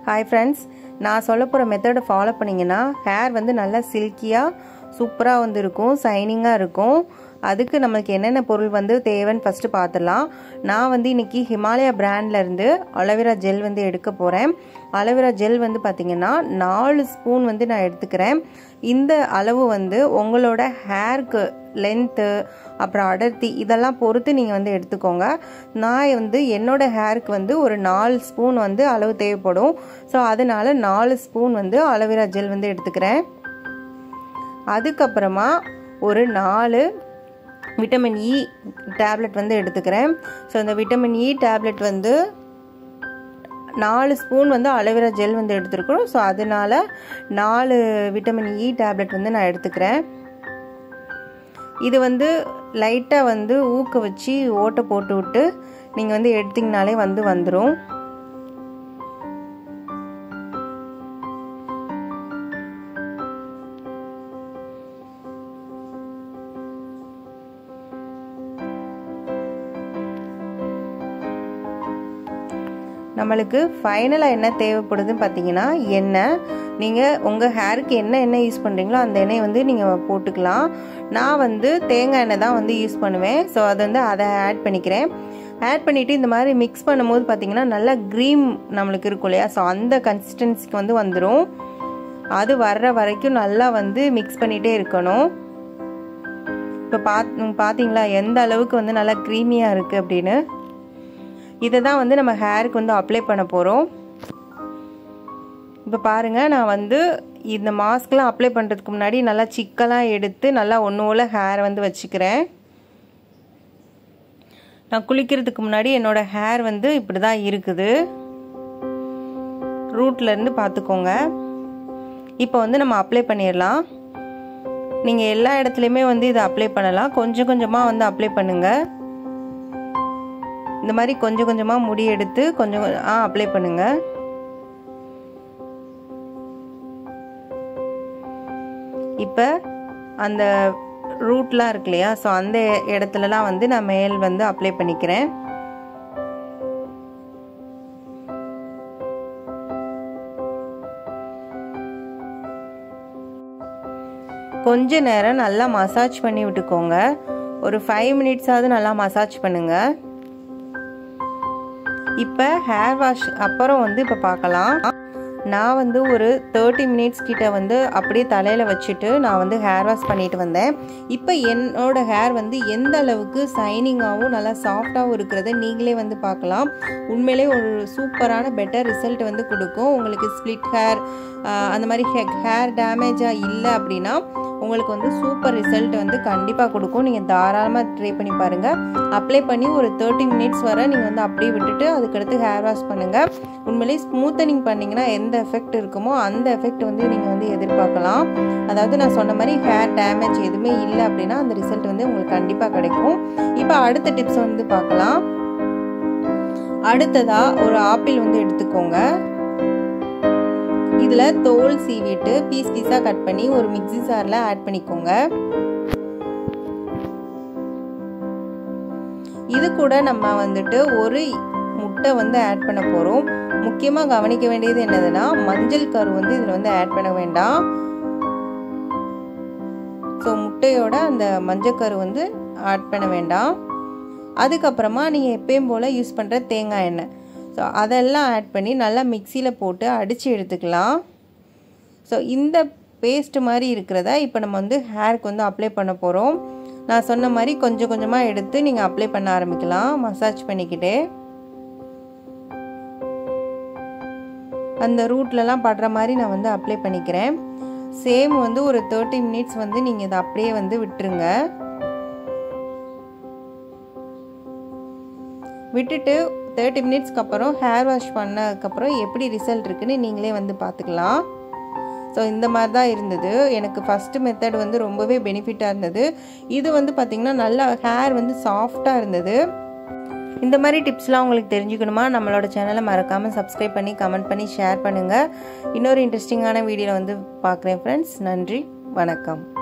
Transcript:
hi friends நான் சொல்ல போகிற மெத்தடை ஃபாலோ பண்ணிங்கன்னா ஹேர் வந்து நல்லா சில்கியாக சூப்பராக வந்து இருக்கும் சைனிங்காக இருக்கும் அதுக்கு நம்மளுக்கு என்னென்ன பொருள் வந்து தேவைன்னு ஃபஸ்ட்டு பார்த்துடலாம் நான் வந்து இன்றைக்கி ஹிமாலயா பிராண்ட்லேருந்து அலோவேரா ஜெல் வந்து எடுக்க போகிறேன் அலோவேரா ஜெல் வந்து பார்த்திங்கன்னா நாலு ஸ்பூன் வந்து நான் எடுத்துக்கிறேன் இந்த அளவு வந்து உங்களோட ஹேருக்கு லென்த்து அப்புறம் அடர்த்தி இதெல்லாம் பொறுத்து நீங்கள் வந்து எடுத்துக்கோங்க நான் வந்து என்னோடய ஹேருக்கு வந்து ஒரு நாலு ஸ்பூன் வந்து அளவு தேவைப்படும் ஸோ அதனால் நாலு ஸ்பூன் வந்து அலோவேரா ஜெல் வந்து எடுத்துக்கிறேன் அதுக்கப்புறமா ஒரு நாலு விட்டமின் இ டேப்லெட் வந்து எடுத்துக்கிறேன் ஸோ இந்த விட்டமின் இ டேப்லெட் வந்து நாலு ஸ்பூன் வந்து அலோவேரா ஜெல் வந்து எடுத்துருக்குறோம் ஸோ அதனால் நாலு விட்டமின் இ டேப்லெட் வந்து நான் எடுத்துக்கிறேன் இது வந்து லைட்டாக வந்து ஊக்க வச்சு ஓட்டை போட்டு விட்டு நீங்கள் வந்து எடுத்திங்கனாலே வந்து வந்துடும் நம்மளுக்கு ஃபைனலாக என்ன தேவைப்படுதுன்னு பார்த்தீங்கன்னா எண்ணெய் நீங்கள் உங்கள் ஹேருக்கு என்ன எண்ணெய் யூஸ் பண்ணுறீங்களோ அந்த எண்ணெய் வந்து நீங்கள் போட்டுக்கலாம் நான் வந்து தேங்காய் எண்ணெய் தான் வந்து யூஸ் பண்ணுவேன் ஸோ அதை வந்து அதை ஆட் பண்ணிக்கிறேன் ஆட் பண்ணிவிட்டு இந்த மாதிரி மிக்ஸ் பண்ணும்போது பார்த்தீங்கன்னா நல்லா க்ரீம் நம்மளுக்கு இருக்கும் இல்லையா ஸோ அந்த கன்சிஸ்டன்சிக்கு வந்து வந்துடும் அது வர்ற வரைக்கும் நல்லா வந்து மிக்ஸ் பண்ணிகிட்டே இருக்கணும் இப்போ பாத் பார்த்தீங்களா எந்த அளவுக்கு வந்து நல்லா க்ரீமியாக இருக்குது அப்படின்னு இதை தான் வந்து நம்ம ஹேருக்கு வந்து அப்ளை பண்ண போகிறோம் இப்போ பாருங்கள் நான் வந்து இந்த மாஸ்க்லாம் அப்ளை பண்ணுறதுக்கு முன்னாடி நல்லா சிக்கெல்லாம் எடுத்து நல்லா ஒன்று போல் ஹேரை வந்து வச்சுக்கிறேன் நான் குளிக்கிறதுக்கு முன்னாடி என்னோடய ஹேர் வந்து இப்படி தான் இருக்குது ரூட்லேருந்து பார்த்துக்கோங்க இப்போ வந்து நம்ம அப்ளை பண்ணிடலாம் நீங்கள் எல்லா இடத்துலையுமே வந்து இதை அப்ளை பண்ணலாம் கொஞ்சம் கொஞ்சமாக வந்து அப்ளை பண்ணுங்கள் இந்த மாதிரி கொஞ்சம் கொஞ்சமாக முடி எடுத்து கொஞ்சம் ஆ அப்ளை பண்ணுங்க இப்போ அந்த ரூட்லாம் இருக்கு இல்லையா ஸோ அந்த இடத்துலலாம் வந்து நான் மேல் வந்து அப்ளை பண்ணிக்கிறேன் கொஞ்ச நேரம் நல்லா மசாஜ் பண்ணி விட்டுக்கோங்க ஒரு ஃபைவ் மினிட்ஸாவது நல்லா மசாஜ் பண்ணுங்கள் இப்போ ஹேர் வாஷ் அப்புறம் வந்து இப்போ பார்க்கலாம் நான் வந்து ஒரு தேர்ட்டி மினிட்ஸ் கிட்ட வந்து அப்படியே தலையில் வச்சுட்டு நான் வந்து ஹேர் வாஷ் பண்ணிட்டு வந்தேன் இப்போ என்னோட ஹேர் வந்து எந்த அளவுக்கு சைனிங்காகவும் நல்லா சாஃப்டாகவும் இருக்கிறத நீங்களே வந்து பார்க்கலாம் உண்மையிலே ஒரு சூப்பரான பெட்டர் ரிசல்ட் வந்து கொடுக்கும் உங்களுக்கு ஸ்ப்ளிட் ஹேர் அந்த மாதிரி ஹேர் டேமேஜாக இல்லை அப்படின்னா உங்களுக்கு வந்து சூப்பர் ரிசல்ட் வந்து கண்டிப்பாக கொடுக்கும் நீங்கள் தாராளமாக ட்ரை பண்ணி பாருங்கள் அப்ளை பண்ணி ஒரு தேர்ட்டி மினிட்ஸ் வரை நீங்கள் வந்து அப்படியே விட்டுட்டு அதுக்கடுத்து ஹேர் வாஷ் பண்ணுங்கள் உண்மையிலேயே ஸ்மூத்தனிங் பண்ணிங்கன்னா எந்த எஃபெக்ட் இருக்குமோ அந்த எஃபெக்ட் வந்து நீங்கள் வந்து எதிர்பார்க்கலாம் அதாவது நான் சொன்ன மாதிரி ஹேர் டேமேஜ் எதுவுமே இல்லை அப்படின்னா அந்த ரிசல்ட் வந்து உங்களுக்கு கண்டிப்பாக கிடைக்கும் இப்போ அடுத்த டிப்ஸ் வந்து பார்க்கலாம் அடுத்ததாக ஒரு ஆப்பிள் வந்து எடுத்துக்கோங்க இதில் தோல் சீவிட்டு பீஸ் பீஸாக கட் பண்ணி ஒரு மிக்சி சாரில் ஆட் பண்ணிக்கோங்க இது கூட நம்ம வந்துட்டு ஒரு முட்டை வந்து ஆட் பண்ண போகிறோம் முக்கியமாக கவனிக்க வேண்டியது என்னதுன்னா மஞ்சள் கரு வந்து இதில் வந்து ஆட் பண்ண வேண்டாம் ஸோ முட்டையோட அந்த மஞ்சள் கரு வந்து ஆட் பண்ண வேண்டாம் அதுக்கப்புறமா நீங்கள் எப்பயும் போல் யூஸ் பண்ணுற தேங்காய் எண்ணெய் ஸோ அதெல்லாம் ஆட் பண்ணி நல்லா மிக்சியில் போட்டு அடித்து எடுத்துக்கலாம் ஸோ இந்த பேஸ்ட் மாதிரி இருக்கிறத இப்போ நம்ம வந்து ஹேருக்கு வந்து அப்ளை பண்ண போகிறோம் நான் சொன்ன மாதிரி கொஞ்சம் கொஞ்சமாக எடுத்து நீங்கள் அப்ளை பண்ண ஆரம்பிக்கலாம் மசாஜ் பண்ணிக்கிட்டே அந்த ரூட்லலாம் படுற மாதிரி நான் வந்து அப்ளை பண்ணிக்கிறேன் சேம் வந்து ஒரு தேர்ட்டி மினிட்ஸ் வந்து நீங்கள் இதை அப்படியே வந்து விட்டுருங்க விட்டுட்டு தேர்ட்டி மினிட்ஸ்க்கு அப்புறம் ஹேர் வாஷ் பண்ணதுக்கப்புறம் எப்படி ரிசல்ட் இருக்குன்னு நீங்களே வந்து பார்த்துக்கலாம் ஸோ இந்த மாதிரி தான் இருந்தது எனக்கு ஃபஸ்ட்டு மெத்தட் வந்து ரொம்பவே பெனிஃபிட்டாக இருந்தது இது வந்து பார்த்திங்கன்னா நல்லா ஹேர் வந்து சாஃப்டாக இருந்தது இந்த மாதிரி டிப்ஸ்லாம் உங்களுக்கு தெரிஞ்சுக்கணுமா நம்மளோட சேனலை மறக்காமல் சப்ஸ்கிரைப் பண்ணி கமெண்ட் பண்ணி ஷேர் பண்ணுங்கள் இன்னொரு இன்ட்ரெஸ்டிங்கான வீடியோவில் வந்து பார்க்குறேன் ஃப்ரெண்ட்ஸ் நன்றி வணக்கம்